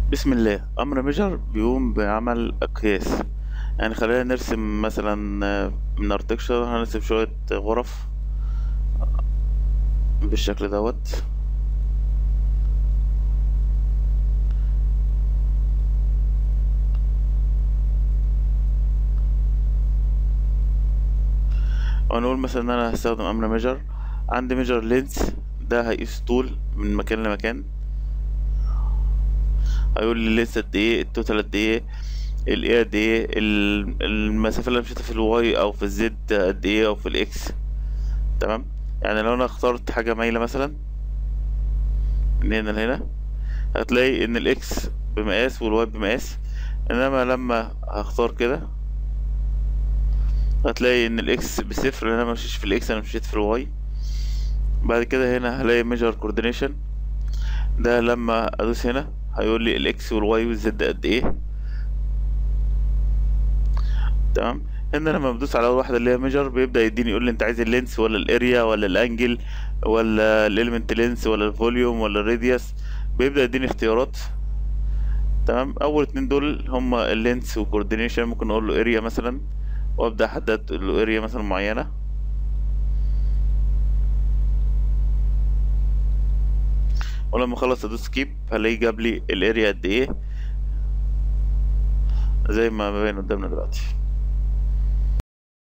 بسم الله امر ميجر بيقوم بعمل اقياس يعني خلينا نرسم مثلا آه، من ارتكشر هنرسم شوية غرف بالشكل دوت ونقول مثلا ان انا هستخدم امر ميجر عندي ميجر لينس ده هيقيس طول من مكان لمكان هيقول لي اللينس قد ايه التوتال قد ايه الايه قد ايه ال- المسافه اللي أنا مشيتها في الواي او في الزد قد ايه او في الاكس تمام يعني لو انا اخترت حاجه مايله مثلا من هنا لهنا هتلاقي ان الاكس بمقاس والواي بمقاس انما لما هختار كده هتلاقي ان الاكس بصفر لان انا ممشيش في الاكس انا مشيت في الواي بعد كده هنا هلاقي ميجر كوردينيشن ده لما ادوس هنا هيقول لي الاكس والواي والزد قد ايه تمام هنا لما بدوس على اول واحده اللي هي ميجر بيبدا يديني يقول لي انت عايز اللينس ولا الاريا ولا الانجل ولا الاليمنت لينس ولا الفوليوم ولا الراديوس بيبدا يديني اختيارات تمام اول اتنين دول هما اللينس وكوردينيشن ممكن اقول له اريا مثلا وابدا احدد له اريا مثلا معينه ولما اخلص ادوس سكيب هلاقيه جاب لي الاريا قد ايه زي ما باين قدامنا دلوقتي